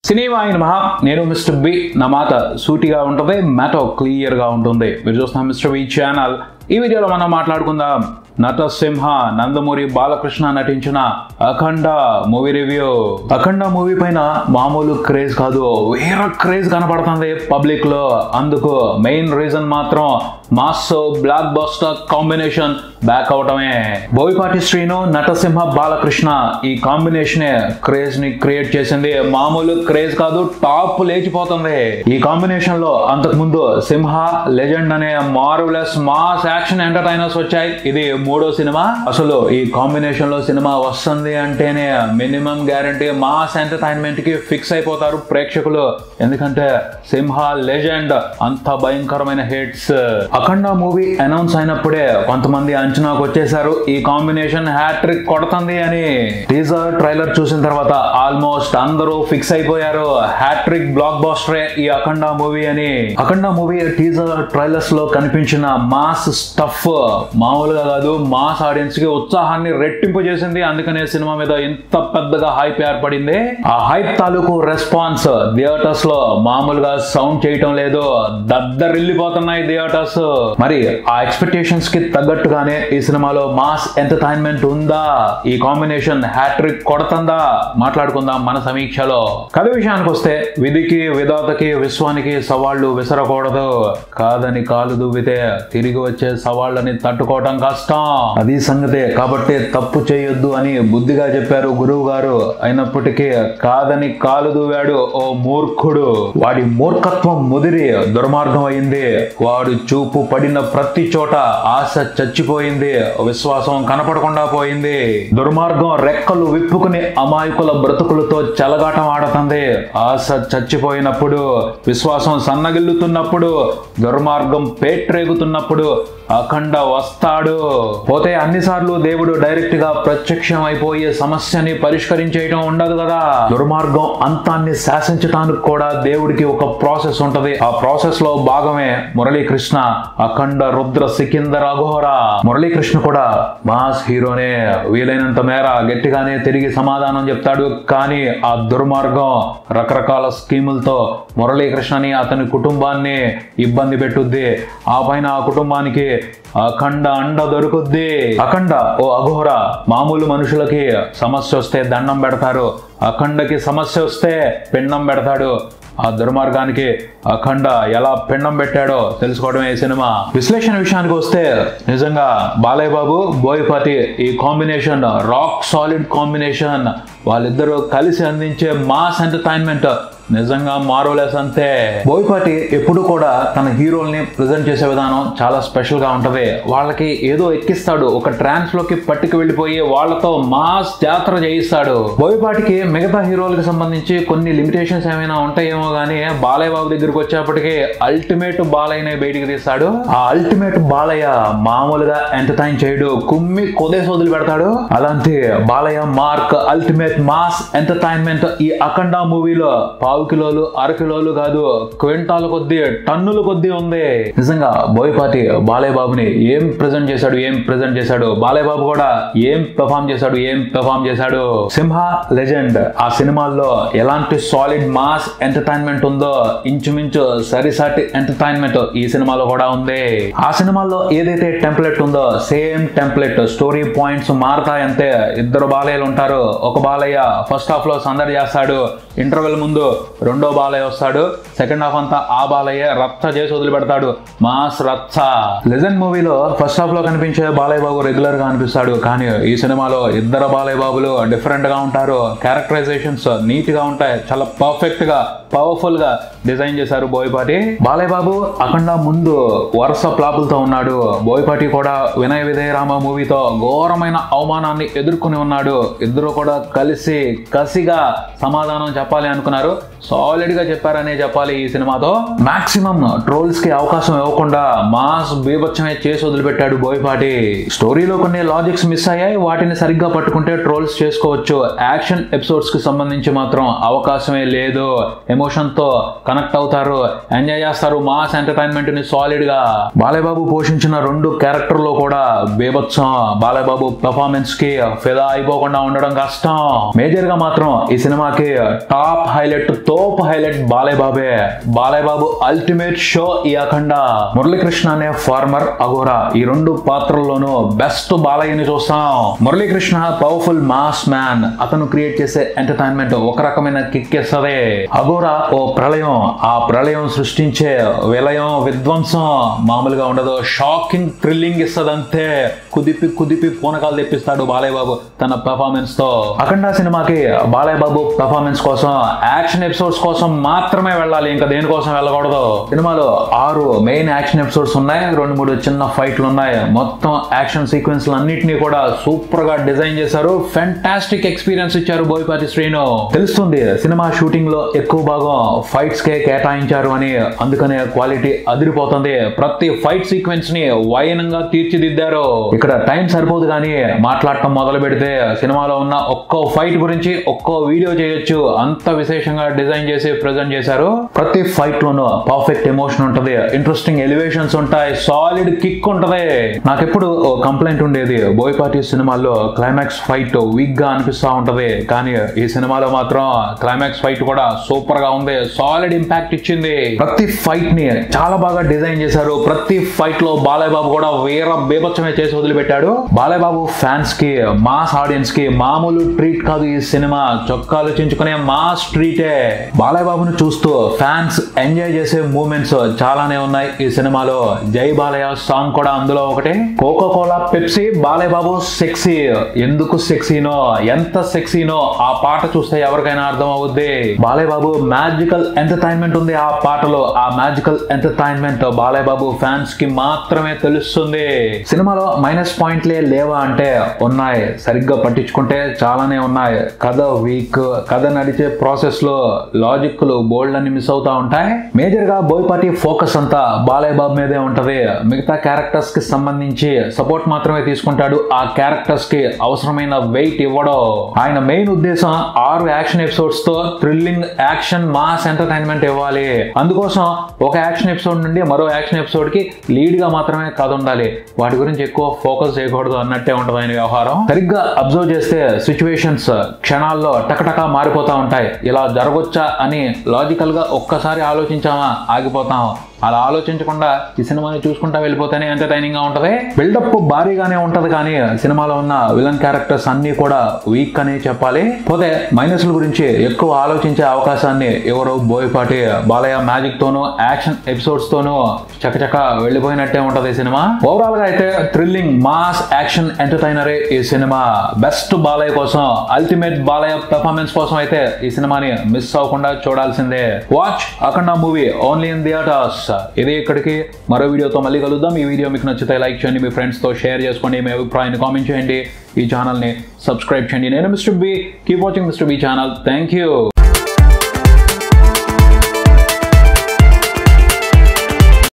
cinema అయిన మహా నేను మిస్టర్ బి నా మాట సూటిగా ఉంటుంది మ్యాటో క్లియర్గా ఉంటుంది మీరు చూస్తున్న మిస్టర్ బి ఛానల్ ఈ వీడియోలో మనం మాట్లాడుకుందాం నటసింహ నందమూరి బాలకృష్ణ నటించిన Akhanda movie review Akhanda movie పైన మామూలు క్రేజ్ కాదు వేరే క్రేజ్ కనపడుతుంది పబ్లిక్ లో అందుకు మెయిన్ రీజన్ మాత్రం mass block buster combination back అవటమే బోయపాటి శ్రీను నటసింహ బాలకృష్ణ ఈ కాంబినేషనే క్రేజ్ ని క్రియేట్ చేసింది మామూలు క్రేజ్ కాదు టాప్ లేచిపోతుంది ఈ కాంబినేషన్ లో అంతకు ముందు సింహ లెజెండ్ అనే మార్వలెస్ మాస్ యాక్షన్ ఎంటర్టైనర్స్ వచ్చాయి ఇది మూడో సినిమా అసలు ఈ కాంబినేషన్ లో సినిమా వస్తుంది అంటేనే మినిమం గ్యారంటీ మాస్ ఎంటర్టైన్మెంట్ కి ఫిక్స్ అయిపోతారు ప్రేక్షకులు ఎందుకంటే సింహ లెజెండ్ అంత భయంకరమైన హిట్స్ అఖండ మూవీ అనౌన్స్ అయినప్పుడే కొంతమంది అంచనాకు వచ్చేసారు ఈ కాంబినేషన్ హ్యాట్రిక్ కొడుతుంది అని టీజర్ ట్రైలర్ చూసిన తర్వాత ఆల్మోస్ట్ అందరూ ఫిక్స్ అయిపోయారు హ్యాట్రిక్ బ్లాక్ బాస్టరే ఈ అఖండ మూవీ అని అఖండ మూవీ టీజర్ ట్రైలర్స్ లో కనిపించిన మాస్ స్టఫ్ మామూలుగా కాదు మాస్ ఆడియన్స్ కి ఉత్సాహాన్ని రెట్టింపు చేసింది అందుకనే సినిమా మీద ఇంత పెద్దగా హైప్ ఏర్పడింది ఆ హైప్ తాలూకు రెస్పాన్స్ థియేటర్స్ లో మామూలుగా సౌండ్ చేయటం లేదు దద్దరిల్లిపోతున్నాయి థియేటర్స్ మరి ఆ ఎక్స్పెక్టేషన్స్ కి తగ్గట్టుగానే ఈ సినిమాలో మాస్ ఎంటర్టైన్మెంట్ ఉందా ఈ కాంబినేషన్ హ్యాట్రిక్ కొడుతుందా మాట్లాడుకుందాం మన సమీక్షలో కథ విషయానికి వస్తే విధికి విధాతకి విశ్వానికి సవాళ్లు విసరకూడదు కాదని కాలు దువ్వితే తిరిగి వచ్చే సవాళ్ళని తట్టుకోవటం కష్టం అది సంగతే కాబట్టి తప్పు చేయొద్దు అని బుద్ధిగా చెప్పారు గురువు గారు అయినప్పటికీ కాదని కాలు దువ్వాడు ఓ మూర్ఖుడు వాడి మూర్ఖత్వం ముదిరి దుర్మార్గం అయింది వాడు చూపు పడిన ప్రతి చోట ఆశ చచ్చిపోయింది విశ్వాసం కనపడకుండా పోయింది దుర్మార్గం రెక్కలు విప్పుకుని అమాయకుల బ్రతుకులతో చెలగాటం ఆడుతుంది ఆశ చచ్చిపోయినప్పుడు విశ్వాసం సన్నగిల్లుతున్నప్పుడు దుర్మార్గం పేట్రేగుతున్నప్పుడు అఖండ వస్తాడు పోతే అన్నిసార్లు దేవుడు డైరెక్ట్ గా ప్రత్యక్షం అయిపోయే సమస్యని పరిష్కరించేయటం ఉండదు కదా దుర్మార్గం అంతాన్ని శాసించటానికి కూడా దేవుడికి ఒక ప్రాసెస్ ఉంటది ఆ ప్రాసెస్ లో భాగమే మురళీకృష్ణ అఖండ రుద్ర సికిందర్ అఘోర మురళీకృష్ణ కూడా మాస్ హీరోనే వీలైనంత మేర గట్టిగానే తిరిగి సమాధానం చెప్తాడు కానీ ఆ దుర్మార్గం రకరకాల స్కీములతో మురళీకృష్ణని అతని కుటుంబాన్ని ఇబ్బంది పెట్టుద్ది ఆ పైన ఆ కుటుంబానికి అఖండ అండ దొరుకుద్ది అఖండ ఓ అఘోర మామూలు మనుషులకి సమస్య వస్తే దండం పెడతారు అఖండకి సమస్య వస్తే పిండం పెడతాడు ఆ దుర్మార్గానికి అఖండ ఎలా పిండం పెట్టాడో తెలుసుకోవడమే ఈ సినిమా విశ్లేషణ విషయానికి వస్తే నిజంగా బాలయ్య బాబు బోయపాటి ఈ కాంబినేషన్ రాక్ సాలిడ్ కాంబినేషన్ వాళ్ళిద్దరూ కలిసి అందించే మాస్ ఎంటర్టైన్మెంట్ నిజంగా మారోలెస్ అంతే బోయపాటి ఎప్పుడు కూడా తన హీరోల్ని ప్రజెంట్ చేసే విధానం చాలా స్పెషల్ గా ఉంటది వాళ్ళకి ఏదో ఎక్కిస్తాడు ఒక ట్రాన్స్ లోకి పట్టుకు వెళ్ళిపోయి వాళ్ళతో మాస్ జాతర చేయిస్తాడు బోయపాటికి మిగతా హీరోలకు సంబంధించి కొన్ని లిమిటేషన్స్ ఏమైనా ఉంటాయేమో గానీ బాలయ్య బాబు దగ్గరికి వచ్చేప్పటికి అల్టిమేట్ బాలయ్యనే బయటికి తీస్తాడు ఆ అల్టిమేట్ బాలయ్య మామూలుగా ఎంటర్టైన్ చేయడు కుమ్మి కొదేసి వదిలి పెడతాడు అలాంటి Balayya mark ultimate mass entertainment ఈ అఖండ మూవీలో పావు కిలోలు అర కిలోలు కాదు క్వింటాల కొద్దీ టన్నుల కొద్దీ ఉంది నిజంగా బోయపాటి బాలయ్య బాబుని ఏం ప్రెజెంట్ చేశాడు ఏం ప్రెజెంట్ చేశాడు బాలయ్య బాబు కూడా ఏం పెర్ఫామ్ చేశాడు ఏం పెర్ఫామ్ చేశాడు సింహ లెజెండ్ ఆ సినిమాల్లో ఎలాంటి సాలిడ్ మాస్ ఎంటర్టైన్మెంట్ ఉందో ఇంచుమించు సరిసాటి ఎంటర్టైన్మెంట్ ఈ సినిమాలో కూడా ఉంది ఆ సినిమాల్లో ఏదైతే టెంప్లెట్ ఉందో సేమ్ టెంప్లెట్ స్టోరీ పాయింట్స్ మారతాయంతే ఇద్దరు బాలయ్యలు ఉంటారు ఒక బాలయ్య ఫస్ట్ హాఫ్ లో సందడి చేస్తాడు ఇంటర్వెల్ ముందు రెండో బాలయ్య వస్తాడు సెకండ్ హాఫ్ అంతా ఆ బాలయ్య రచ్చ చేసి వదిలిపెడతాడు మాస్ రచ్చ లెజెండ్ మూవీలో ఫస్ట్ హాఫ్ లో కనిపించే బాలయ్య బాబు రెగ్యులర్ గా అనిపిస్తాడు కానీ ఈ సినిమాలో ఇద్దరు బాలయ్య బాబులు డిఫరెంట్ గా ఉంటారు క్యారెక్టరైజేషన్స్ నీట్ గా ఉంటాయి చాలా పర్ఫెక్ట్ గా పవర్ఫుల్ గా డిజైన్ చేశారు బోయపాటి బాలయ్య బాబు అఖండ ముందు వరుస ప్లాపులతో ఉన్నాడు బోయపాటి కూడా వినయ విధేయరామ మూవీతో ఘోరమైన అవమానాన్ని ఎదుర్కొని ఉన్నాడు ఇద్దరు కూడా కలిసి కసిగా సమాధానం చెప్పాలి అనుకున్నారు సాలిడ్ గా చెప్పారనే చెప్పాలి ఈ సినిమాతో మాక్సిమం ట్రోల్స్ కి అవకాశం ఇవ్వకుండా మాస్ బీభత్సమే చేసి వదిలిపెట్టాడు బోయపాటి స్టోరీలో కొన్ని లాజిక్స్ మిస్ అయ్యాయి వాటిని సరిగ్గా పట్టుకుంటే ట్రోల్స్ చేసుకోవచ్చు యాక్షన్ ఎపిసోడ్స్ కి సంబంధించి మాత్రం అవకాశమే లేదు ఎమోషన్ తో కనెక్ట్ అవుతారు ఎంజాయ్ చేస్తారు మాస్ ఎంటర్టైన్మెంట్ ని సాలిడ్ గా బాలయ్య బాబు పోషించిన రెండు క్యారెక్టర్ లో కూడా బేబత్సం బాలయ్య బాబు పెర్ఫార్మెన్స్ కి ఫిదా అయిపోకుండా ఉండడం కష్టం మేజర్ గా మాత్రం ఈ సినిమాకి టాప్ హైలైట్ తో తోపు హైలైట్ బాలయ్య బాబే బాలయ్య బాబు అల్టిమేట్ షో ఈ అఖండ మురళీకృష్ణ అనే ఫార్మర్ అఘోరా ఈ రెండు పాత్రల్లోనూ బెస్ట్ బాలయ్యని చూస్తాం మురళీకృష్ణ పవర్ఫుల్ మాస్ మ్యాన్ అతను క్రియేట్ చేసే ఎంటర్టైన్మెంట్ ఒక రకమైన కిక్ ఇస్తుంది అఘోరా ఓ ప్రళయం ఆ ప్రళయం సృష్టించే విలయం విధ్వంసం మామూలుగా ఉండదు షాకింగ్ థ్రిల్లింగ్ ఇస్తుంది అంతే కుదిపి కుదిపి పూనకాలు తెప్పిస్తాడు బాలయ్య బాబు తన పెర్ఫార్మెన్స్ తో అఖండ సినిమాకి బాలయ్య బాబు పెర్ఫార్మెన్స్ కోసం యాక్షన్ ఎపిసోడ్స్ కోసం మాత్రమే వెళ్ళాలి ఇంకా దేనికోసం వెళ్ళకూడదు సినిమాలో ఆరు మెయిన్ యాక్షన్ ఎపిసోడ్స్ ఉన్నాయి రెండు మూడు చిన్న ఫైట్లు ఉన్నాయి మొత్తం యాక్షన్ సీక్వెన్స్ అన్నిటినీ కూడా సూపర్ గా డిజైన్ చేశారు ఫెంటాస్టిక్ ఎక్స్పీరియన్స్ ఇచ్చారు బోయపాటి శ్రీను తెలుస్తుంది సినిమా షూటింగ్ లో ఎక్కువ భాగం ఫైట్స్ కే కేటాయించారు అని అందుకనే క్వాలిటీ అదిరిపోతుంది ప్రతి ఫైట్ సీక్వెన్స్ ని వైనంగా తీర్చిదిద్దారు ఇక్కడ టైం సరిపోదు కానీ మాట్లాడటం మొదలు పెడితే సినిమాలో ఉన్న ఒక్కో ఫైట్ గురించి ఒక్కో వీడియో చేయొచ్చు అంత విశేషంగా డిజైన్ చేసి ప్రజెంట్ చేశారు ప్రతి ఫైట్ లోనూ పర్ఫెక్ట్ ఎమోషన్ ఉంటది ఇంట్రెస్టింగ్ ఎలివేషన్స్ ఉంటాయి సాలిడ్ కిక్ ఉంటది నాకెప్పుడు ఓ కంప్లైంట్ ఉండేది బోయపాటి సినిమాల్లో క్లైమాక్స్ ఫైట్ వీక్ గా అనిపిస్తా ఉంటది కానీ ఈ సినిమాలో మాత్రం క్లైమాక్స్ ఫైట్ కూడా సూపర్ గా ఉంది సాలిడ్ ఇంపాక్ట్ ఇచ్చింది ప్రతి ఫైట్ ని చాలా బాగా డిజైన్ చేశారు ప్రతి ఫైట్ లో బాలయ్య బాబు కూడా వీర బేబచ్చమే చేసి వదిలిపెట్టాడు బాలయ్య బాబు ఫ్యాన్స్ కి మాస్ ఆడియన్స్ కి మామూలు ట్రీట్ కాదు ఈ సినిమా చొక్కాలు చించుకునే మాస్ ట్రీటే బాలయ్య బాబును చూస్తూ ఫ్యాన్స్ ఎంజాయ్ చేసే మూమెంట్స్ చాలానే ఉన్నాయి ఈ సినిమాలో జై బాలయ్య సాంగ్ కూడా అందులో ఒకటే coca cola Pepsi Balayya Babu sexy ఎందుకు సెక్సీనో ఎంత సెక్సీనో ఆ పాట చూస్తే ఎవరికైనా అర్థం అవుద్ది బాలయ్య బాబు మ్యాజికల్ ఎంటర్టైన్మెంట్ ఉంది ఆ పాటలో ఆ magical entertainment Balayya Babu fans కి మాత్రమే తెలుస్తుంది సినిమాలో మైనస్ పాయింట్లే లేవా అంటే ఉన్నాయి సరిగ్గా పట్టించుకుంటే చాలానే ఉన్నాయి కథ వీక్ కథ నడిచే ప్రాసెస్ లో లాజిక్లు బోల్డ్ అని మిస్ అవుతా ఉంటాయి మేజర్ గా బోయపాటి ఫోకస్ అంతా బాలయ్య బాబు మీదే ఉంటది మిగతా క్యారెక్టర్స్ కి సంబంధించి సపోర్ట్ మాత్రమే తీసుకుంటాడు ఆ క్యారెక్టర్స్ కి అవసరమైన వెయిట్ ఇవ్వడం ఆయన మెయిన్ ఉద్దేశం ఆరు యాక్షన్ ఎపిసోడ్స్ తో థ్రిల్లింగ్ యాక్షన్ మాస్ ఎంటర్టైన్మెంట్ ఇవ్వాలి అందుకోసం ఒక యాక్షన్ ఎపిసోడ్ నుండి మరో యాక్షన్ ఎపిసోడ్ కి లీడ్ గా మాత్రమే కథ ఉండాలి వాటి గురించి ఎక్కువ ఫోకస్ చేయకూడదు అన్నట్టే ఉంటుంది ఆయన వ్యవహారం సరిగ్గా అబ్జర్వ్ చేస్తే సిచ్యువేషన్స్ క్షణాల్లో టకటకా మారిపోతా ఉంటాయి ఇలా జరగొచ్చా అని లాజికల్ గా ఒక్కసారి ఆలోచించామా ఆగిపోతాం అలా ఆలోచించకుండా ఈ సినిమాని చూసుకుంటా వెళ్ళిపోతేనే ఎంటర్టైనింగ్ గా ఉంటది బిల్డప్ భారీగానే ఉంటది కానీ సినిమాలో ఉన్న విలన్ క్యారెక్టర్స్ అన్ని కూడా వీక్ అనే చెప్పాలి పోతే మైనస్ల గురించి ఎక్కువ ఆలోచించే అవకాశాన్ని ఎవరో బోయపాటి బాలయ్య మ్యాజిక్ తోనూ యాక్షన్ ఎపిసోడ్స్ తోనూ చకచక వెళ్ళిపోయినట్టే ఉంటది ఈ సినిమా ఓవరాల్ గా అయితే థ్రిల్లింగ్ మాస్ యాక్షన్ ఎంటర్టైనరే ఈ సినిమా బెస్ట్ బాలయ్య కోసం అల్టిమేట్ బాలయ్య పెర్ఫార్మెన్స్ కోసం అయితే ఈ సినిమాని మిస్ అవ్వకుండా చూడాల్సిందే watch Akhanda movie only in theatres ఇది ఇక్కడికి మరో వీడియోతో మళ్ళీ కలుద్దాం ఈ వీడియో మీకు నచ్చితే లైక్ చేయండి మీ ఫ్రెండ్స్తో షేర్ చేసుకోండి మీ అభిప్రాయాన్ని కామెంట్ చేయండి ఈ ఛానల్ని సబ్స్క్రైబ్ చేయండి నేను mister B keep watching mister B channel thank you